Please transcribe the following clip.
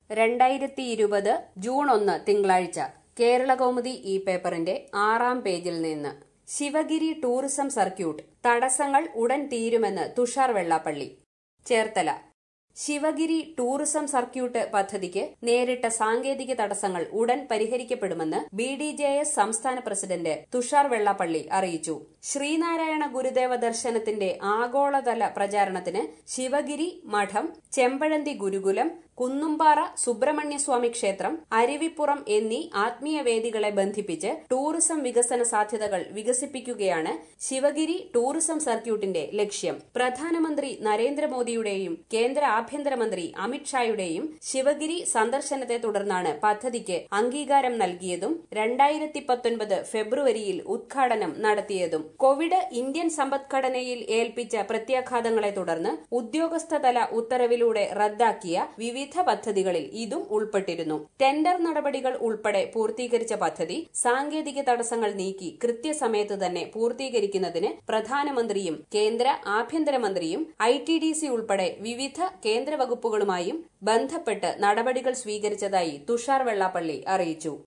രണ്ടായിരത്തി ഇരുപത് ജൂൺ ഒന്ന് തിങ്കളാഴ്ച കേരളകൗമുദി ഈ പേപ്പറിന്റെ ആറാം പേജിൽ നിന്ന് ശിവഗിരി ടൂറിസം സർക്യൂട്ട് തടസ്സങ്ങൾ ഉടൻ തീരുമെന്ന് തുഷാർ വെള്ളാപ്പള്ളി ചേർത്തല ശിവഗിരി ടൂറിസം സർക്യൂട്ട് പദ്ധതിക്ക് നേരിട്ട സാങ്കേതിക തടസ്സങ്ങൾ ഉടൻ പരിഹരിക്കപ്പെടുമെന്ന് ബി ഡി ജെ എസ് സംസ്ഥാന പ്രസിഡന്റ് തുഷാർ വെള്ളാപ്പള്ളി അറിയിച്ചു ശ്രീനാരായണ ഗുരുദേവ ദർശനത്തിന്റെ ആഗോളതല പ്രചാരണത്തിന് ശിവഗിരി മഠം ചെമ്പഴന്തി ഗുരുകുലം കുന്നുംപാറ സുബ്രഹ്മണ്യസ്വാമി ക്ഷേത്രം അരുവിപ്പുറം എന്നീ ആത്മീയ വേദികളെ ബന്ധിപ്പിച്ച് ടൂറിസം വികസന സാധ്യതകൾ വികസിപ്പിക്കുകയാണ് ശിവഗിരി ടൂറിസം സർക്യൂട്ടിന്റെ ലക്ഷ്യം പ്രധാനമന്ത്രി നരേന്ദ്രമോദിയുടെയും കേന്ദ്ര ആഭ്യന്തരമന്ത്രി അമിത്ഷായുടെയും ശിവഗിരി സന്ദർശനത്തെ തുടർന്നാണ് പദ്ധതിക്ക് അംഗീകാരം നൽകിയതും രണ്ടായിരത്തി പത്തൊൻപത് ഫെബ്രുവരിയിൽ ഉദ്ഘാടനം നടത്തിയതും കോവിഡ് ഇന്ത്യൻ സമ്പദ്ഘടനയിൽ ഏൽപ്പിച്ച പ്രത്യാഘാതങ്ങളെ തുടർന്ന് ഉദ്യോഗസ്ഥതല ഉത്തരവിലൂടെ റദ്ദാക്കിയ വിവിധ പദ്ധതികളിൽ ഇതും ഉൾപ്പെട്ടിരുന്നു ടെൻഡർ നടപടികൾ ഉൾപ്പെടെ പൂർത്തീകരിച്ച പദ്ധതി സാങ്കേതിക തടസ്സങ്ങൾ നീക്കി കൃത്യസമയത്ത് തന്നെ പൂർത്തീകരിക്കുന്നതിന് പ്രധാനമന്ത്രിയും കേന്ദ്ര ആഭ്യന്തരമന്ത്രിയും ഐ ടി ഡി സി ഉൾപ്പെടെ വിവിധ കേന്ദ്ര വകുപ്പുകളുമായും ബന്ധപ്പെട്ട് നടപടികൾ സ്വീകരിച്ചതായി തുഷാർ വെള്ളാപ്പള്ളി അറിയിച്ചു